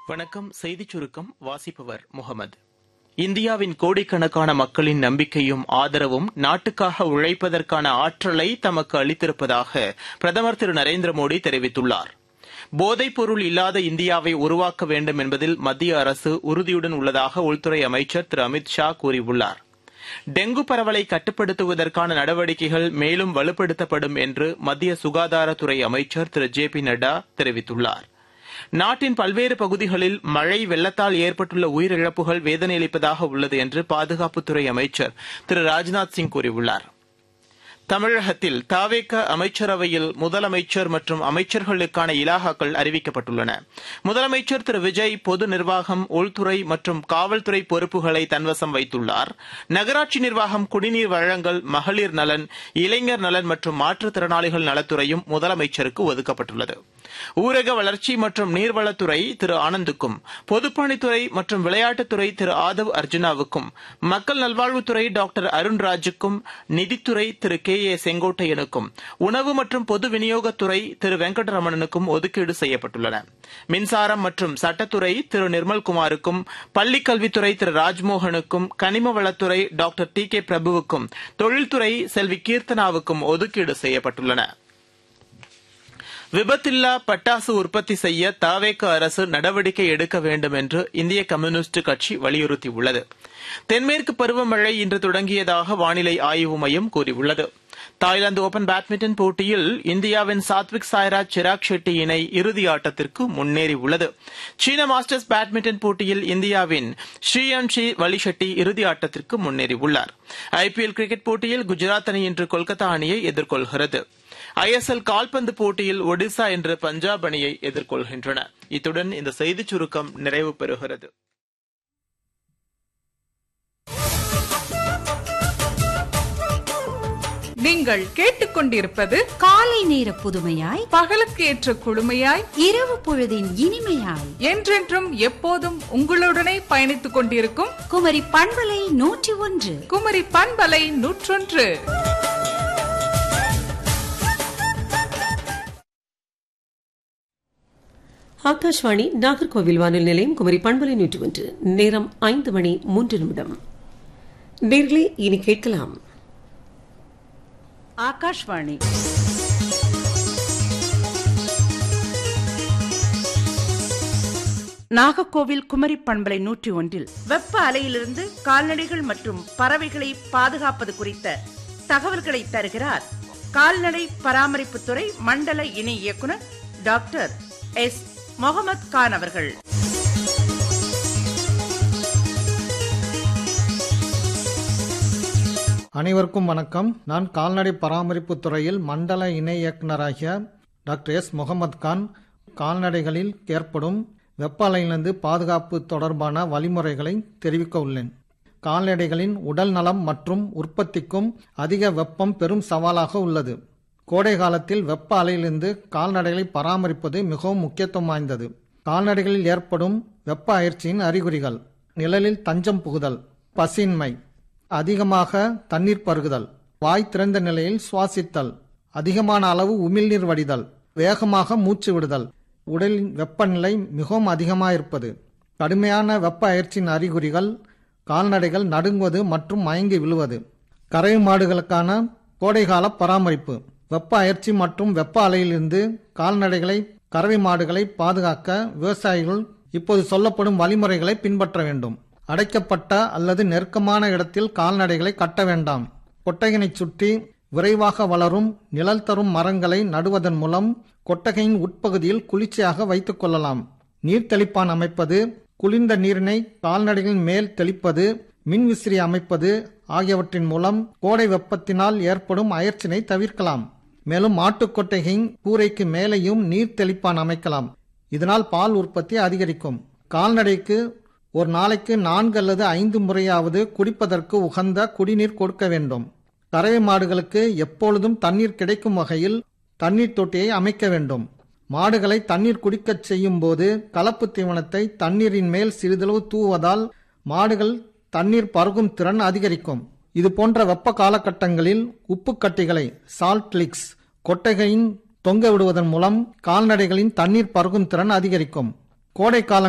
வணக்கம் செய்திச் சுருக்கம் வாசிப்பவர் முகமது இந்தியாவின் கோடிக்கணக்கான மக்களின் நம்பிக்கையும் ஆதரவும் நாட்டுக்காக உழைப்பதற்கான ஆற்றலை தமக்கு அளித்திருப்பதாக பிரதமர் திரு நரேந்திர மோடி தெரிவித்துள்ளார் போதைப் பொருள் இல்லாத இந்தியாவை உருவாக்க வேண்டும் என்பதில் மத்திய அரசு உறுதியுடன் உள்ளதாக உள்துறை அமைச்சர் திரு அமித் ஷா கூறியுள்ளார் டெங்கு பரவலை கட்டுப்படுத்துவதற்கான நடவடிக்கைகள் மேலும் வலுப்படுத்தப்படும் என்று மத்திய சுகாதாரத்துறை அமைச்சர் திரு ஜே பி நட்டா தெரிவித்துள்ளார் நாட்டின் பல்வேறு பகுதிகளில் மழை வெள்ளத்தால் ஏற்பட்டுள்ள உயிரிழப்புகள் வேதனையளிப்பதாக உள்ளது என்று பாதுகாப்புத்துறை அமைச்சர் திரு ராஜ்நாத் சிங் கூறியுள்ளார் தமிழகத்தில் தாவேக அமைச்சரவையில் முதலமைச்சர் மற்றும் அமைச்சர்களுக்கான இலாகாக்கள் அறிவிக்கப்பட்டுள்ளன முதலமைச்சர் திரு விஜய் பொது நிர்வாகம் உள்துறை மற்றும் காவல்துறை பொறுப்புகளை தன்வசம் வைத்துள்ளார் நகராட்சி நிர்வாகம் குடிநீர் வழங்கல் மகளிர் நலன் இளைஞர் நலன் மற்றும் மாற்றுத்திறனாளிகள் நலத்துறையும் முதலமைச்சருக்கு ஒதுக்கப்பட்டுள்ளது ஊரக வளர்ச்சி மற்றும் நீர்வளத்துறை திரு ஆனந்துக்கும் பொதுப்பணித்துறை மற்றும் விளையாட்டுத்துறை திரு ஆதவ் அர்ஜுனாவுக்கும் மக்கள் நல்வாழ்வுத்துறை டாக்டர் அருண்ராஜுக்கும் நிதித்துறை திரு கே ஏ செங்கோட்டையனுக்கும் உணவு மற்றும் பொது விநியோகத்துறை திரு வெங்கடரமணனுக்கும் ஒதுக்கீடு செய்யப்பட்டுள்ளன மின்சாரம் மற்றும் சட்டத்துறை திரு நிர்மல்குமாருக்கும் பள்ளிக் கல்வித்துறை திரு ராஜ்மோகனுக்கும் கனிம வளத்துறை டாக்டர் டி கே பிரபுவுக்கும் தொழில்துறை செல்வி கீர்த்தனாவுக்கும் ஒதுக்கீடு செய்யப்பட்டுள்ளன விபத்தில்லா பட்டாசு உற்பத்தி செய்ய தாவேக அரசு நடவடிக்கை எடுக்க வேண்டும் என்று இந்திய கம்யூனிஸ்ட் கட்சி வலியுறுத்தியுள்ளது தென்மேற்கு பருவமழை இன்று தொடங்கியதாக வானிலை ஆய்வு மையம் கூறியுள்ளது தாய்லாந்து ஓபன் பேட்மிண்டன் போட்டியில் இந்தியாவின் சாத்விக் சாய்ராஜ் சிராக் ஷெட்டி இணை இறுதி ஆட்டத்திற்கு முன்னேறியுள்ளது சீன மாஸ்டர்ஸ் பேட்மிண்டன் போட்டியில் இந்தியாவின் ஸ்ரீயான்ஷி வலிஷெட்டி இறுதி ஆட்டத்திற்கு முன்னேறியுள்ளார் ஐபிஎல் கிரிக்கெட் போட்டியில் குஜராத் அணி இன்று கொல்கத்தா அணியை எதிர்கொள்கிறது ஐஎஸ்எல் கால்பந்து போட்டியில் ஒடிசா இன்று பஞ்சாப் அணியை எதிர்கொள்கின்றன இத்துடன் இந்த செய்திச் சுருக்கம் நிறைவு பெறுகிறது நீங்கள் கேட்டுக்கொண்டிருப்பது காலை நேர புதுமையாய் பகலுக்கு ஏற்ற குழுமையாய் இரவு பொழுதின் இனிமையாய் என்றென்றும் எப்போதும் உங்களுடனே பயணித்துக் கொண்டிருக்கும் குமரி பண்பலை நூற்றி ஒன்று குமரி பண்பலை நூற்றொன்று ஆகாஷ்வாணி நாகர்கோவில் வானொலி நிலையம் குமரி பண்பலை நூற்றி ஒன்று நேரம் ஐந்து மணி மூன்று நிமிடம் நேர்களே இனி கேட்கலாம் ஆகாஷ்வாணி நாகர்கோவில் குமரி பண்பலை நூற்றி ஒன்றில் வெப்ப அலையிலிருந்து கால்நடைகள் மற்றும் பறவைகளை பாதுகாப்பது குறித்த தகவல்களை தருகிறார் கால்நடை பராமரிப்புத்துறை மண்டல இணை இயக்குனர் டாக்டர் எஸ் முகமது கான் அவர்கள் அனைவருக்கும் வணக்கம் நான் கால்நடை பராமரிப்பு துறையில் மண்டல இணை இயக்குநராகிய டாக்டர் எஸ் முகமது கான் கால்நடைகளில் ஏற்படும் வெப்ப அலையிலிருந்து பாதுகாப்பு தொடர்பான வழிமுறைகளை தெரிவிக்க உள்ளேன் கால்நடைகளின் உடல் நலம் மற்றும் உற்பத்திக்கும் அதிக வெப்பம் பெரும் சவாலாக உள்ளது கோடை காலத்தில் வெப்ப அலையிலிருந்து கால்நடைகளை பராமரிப்பது மிகவும் முக்கியத்துவம் வாய்ந்தது கால்நடைகளில் ஏற்படும் வெப்ப அயற்சியின் அறிகுறிகள் நிழலில் தஞ்சம் புகுதல் பசியின்மை அதிகமாக தண்ணீர் பருகுதல் வாய் திறந்த நிலையில் சுவாசித்தல் அதிகமான அளவு உமிழ்நீர் வடிதல் வேகமாக மூச்சு விடுதல் உடலின் வெப்பநிலை மிகவும் அதிகமாக இருப்பது கடுமையான வெப்ப அயற்சியின் அறிகுறிகள் கால்நடைகள் நடுங்குவது மற்றும் மயங்கி விழுவது கறவை மாடுகளுக்கான கோடைகால பராமரிப்பு வெப்ப அயற்சி மற்றும் வெப்ப அலையிலிருந்து கால்நடைகளை கறவை மாடுகளை பாதுகாக்க விவசாயிகள் இப்போது சொல்லப்படும் வழிமுறைகளை பின்பற்ற வேண்டும் அடைக்கப்பட்ட அல்லது நெருக்கமான இடத்தில் கால்நடைகளை கட்ட வேண்டாம் கொட்டகையினை சுற்றி விரைவாக வளரும் நிழல் தரும் மரங்களை நடுவதன் மூலம் கொட்டகையின் உட்பகுதியில் குளிர்ச்சியாக வைத்துக் கொள்ளலாம் நீர் தெளிப்பான் அமைப்பது குளிர்ந்த நீரினை கால்நடைகளின் மேல் தெளிப்பது மின்விசிறி அமைப்பது ஆகியவற்றின் மூலம் கோடை வெப்பத்தினால் ஏற்படும் அயற்சினை தவிர்க்கலாம் மேலும் மாட்டுக் கொட்டகையின் கூரைக்கு மேலேயும் நீர் தெளிப்பான் அமைக்கலாம் இதனால் பால் உற்பத்தி அதிகரிக்கும் கால்நடைக்கு ஒரு நாளைக்கு நான்கு அல்லது ஐந்து முறையாவது குடிப்பதற்கு உகந்த குடிநீர் கொடுக்க வேண்டும் கறவை மாடுகளுக்கு எப்பொழுதும் தண்ணீர் கிடைக்கும் வகையில் தண்ணீர் தொட்டியை அமைக்க வேண்டும் மாடுகளை தண்ணீர் குடிக்கச் செய்யும் போது கலப்பு தீவனத்தை தண்ணீரின் மேல் சிறிதளவு தூவதால் மாடுகள் தண்ணீர் பருகும் திறன் அதிகரிக்கும் இது போன்ற வெப்ப காலகட்டங்களில் உப்பு கட்டிகளை சால்ட் லிக்ஸ் கொட்டகையின் தொங்க விடுவதன் மூலம் கால்நடைகளின் தண்ணீர் பருகும் திறன் அதிகரிக்கும் கோடை கால